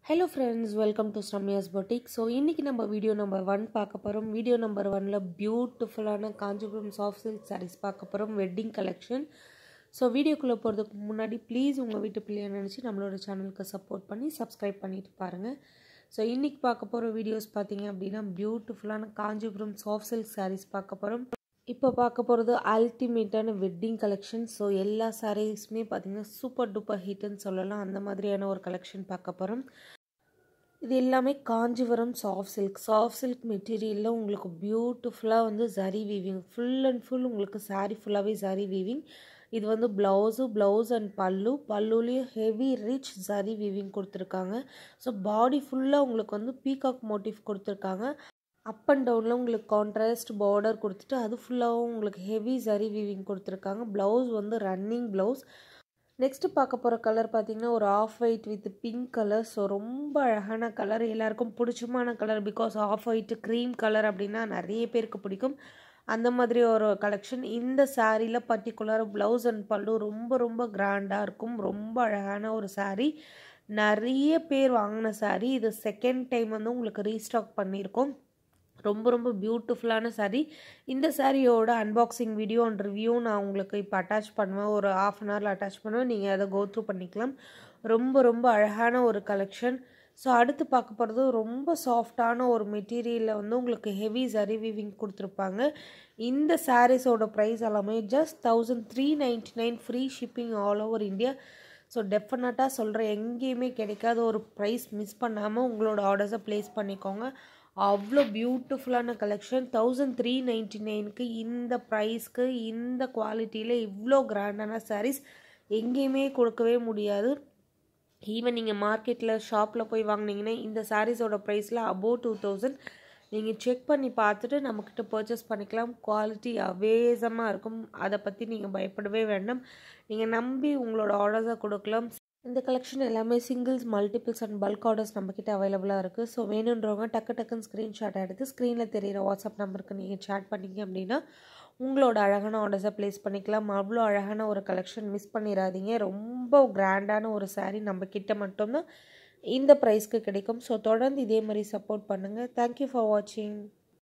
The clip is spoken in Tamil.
hello friends welcome to Sramya's boutique so இன்றைக்கி நம்ம வீடியோ நம்பர் ஒன் பார்க்க போகிறோம் வீடியோ நம்பர் ஒனில் பியூட்டிஃபுல்லான காஞ்சிபுரம் சாஃப்ட் சில்க் சாரீஸ் பார்க்க போகிறோம் வெட்டிங் கலெக்ஷன் ஸோ வீடியோக்குள்ளே போகிறதுக்கு முன்னாடி ப்ளீஸ் உங்கள் வீட்டு பிள்ளைய நினச்சி நம்மளோட சேனலுக்கு சப்போர்ட் பண்ணி சப்ஸ்கிரைப் பண்ணிட்டு பாருங்கள் ஸோ இன்றைக்கி பார்க்க போகிற வீடியோஸ் பார்த்தீங்க அப்படின்னா பியூட்டிஃபுல்லான காஞ்சிபுரம் சாஃப்ட் சில்க் சாரீஸ் பார்க்க போகிறோம் இப்போ பார்க்க போகிறது அல்டிமேட்டான வெட்டிங் கலெக்ஷன் ஸோ எல்லா சாரீஸுமே பார்த்திங்கன்னா சூப்பர் டூப்பர் ஹிட்னு சொல்லலாம் அந்த மாதிரியான ஒரு கலெக்ஷன் பார்க்க போகிறோம் இது எல்லாமே Kanchipuram soft silk soft silk மெட்டீரியலில் உங்களுக்கு பியூட்டிஃபுல்லாக வந்து zari weaving full and full உங்களுக்கு சாரீ ஃபுல்லாகவே ஜரி வீவிங் இது வந்து ப்ளவுஸு ப்ளவுஸ் அண்ட் பல்லு பல்லுலேயும் ஹெவி ரிச் ஜரி வீவிங் கொடுத்துருக்காங்க ஸோ பாடி ஃபுல்லாக உங்களுக்கு வந்து பீகாக் மோட்டிவ் கொடுத்துருக்காங்க அப் அண்ட் டவுனில் உங்களுக்கு கான்ட்ராஸ்ட் பார்டர் கொடுத்துட்டு அது ஃபுல்லாகவும் உங்களுக்கு ஹெவி ஜரி வீவிங் கொடுத்துருக்காங்க ப்ளவுஸ் வந்து ரன்னிங் ப்ளவுஸ் நெக்ஸ்ட்டு பார்க்க போகிற கலர் பார்த்திங்கன்னா ஒரு off white with pink colour so ரொம்ப அழகான கலர் எல்லாருக்கும் பிடிச்சமான colour because off white cream colour அப்படின்னா நிறைய பேருக்கு பிடிக்கும் அந்த மாதிரி ஒரு கலெக்ஷன் இந்த சாரியில் பர்டிகுலர் ப்ளவுஸ் அண்ட் பல்லு ரொம்ப ரொம்ப கிராண்டாக இருக்கும் ரொம்ப அழகான ஒரு சாரீ நிறைய பேர் வாங்கின சாரீ இது செகண்ட் டைம் வந்து உங்களுக்கு ரீஸ்டாக் பண்ணியிருக்கோம் ரொம்ப ரொம்ப பியூட்டிஃபுல்லான சாரீ இந்த சாரியோட அன்பாக்சிங் வீடியோ அண்ட் ரிவ்யூ நான் உங்களுக்கு இப்போ அட்டாச் பண்ணுவேன் ஒரு ஆஃப் அன் ஹவரில் அட்டாச் பண்ணுவேன் நீங்கள் அதை கோ த்ரூ பண்ணிக்கலாம் ரொம்ப ரொம்ப அழகான ஒரு கலெக்ஷன் ஸோ அடுத்து பார்க்க போகிறது ரொம்ப சாஃப்டான ஒரு மெட்டீரியலில் வந்து உங்களுக்கு ஹெவி சரி வீவிங் கொடுத்துருப்பாங்க இந்த சாரீஸோட ப்ரைஸ் எல்லாமே just thousand three ninety nine free shipping all over India so டெஃபினட்டாக சொல்கிறேன் எங்கேயுமே கிடைக்காத ஒரு ப்ரைஸ் மிஸ் பண்ணாமல் உங்களோட ஆர்டர்ஸை ப்ளேஸ் பண்ணிக்கோங்க அவ்வளோ பியூட்டிஃபுல்லான கலெக்ஷன் தௌசண்ட் த்ரீ நைன்ட்டி நைனுக்கு இந்த ப்ரைஸ்க்கு இந்த குவாலிட்டியில் இவ்வளோ கிராண்டான சாரீஸ் எங்கேயுமே கொடுக்கவே முடியாது ஈவன் நீங்கள் மார்க்கெட்டில் ஷாப்பில் போய் வாங்கினீங்கன்னா இந்த சாரீஸோட ப்ரைஸில் அபோவ் டூ தௌசண்ட் நீங்கள் செக் பண்ணி பார்த்துட்டு நம்மக்கிட்ட பர்ச்சேஸ் பண்ணிக்கலாம் குவாலிட்டி அவேசமாக இருக்கும் அதை பற்றி நீங்கள் பயப்படவே வேண்டாம் நீங்கள் நம்பி உங்களோட ஆர்டர்ஸை கொடுக்கலாம் இந்த கலெக்ஷன் எல்லாமே singles multiples and bulk orders நம்மக்கிட்ட அவைலபிளாக இருக்குது ஸோ வேணுன்றவங்க டக்கு டக்குன்னு ஸ்க்ரீன்ஷாட் எடுத்து ஸ்க்ரீனில் தெரிகிற வாட்ஸ்அப் நம்பருக்கு நீங்கள் சேட் பண்ணிங்க அப்படின்னா உங்களோட அழகான ஆர்டர்ஸை ப்ளேஸ் பண்ணிக்கலாம் அவ்வளோ அழகான ஒரு கலெக்ஷன் மிஸ் பண்ணிடாதீங்க ரொம்ப கிராண்டான ஒரு சாரீ நம்ம கிட்ட மட்டும்தான் இந்த ப்ரைஸ்க்கு கிடைக்கும் ஸோ தொடர்ந்து இதே மாதிரி சப்போர்ட் பண்ணுங்கள் தேங்க்யூ ஃபார் வாட்சிங்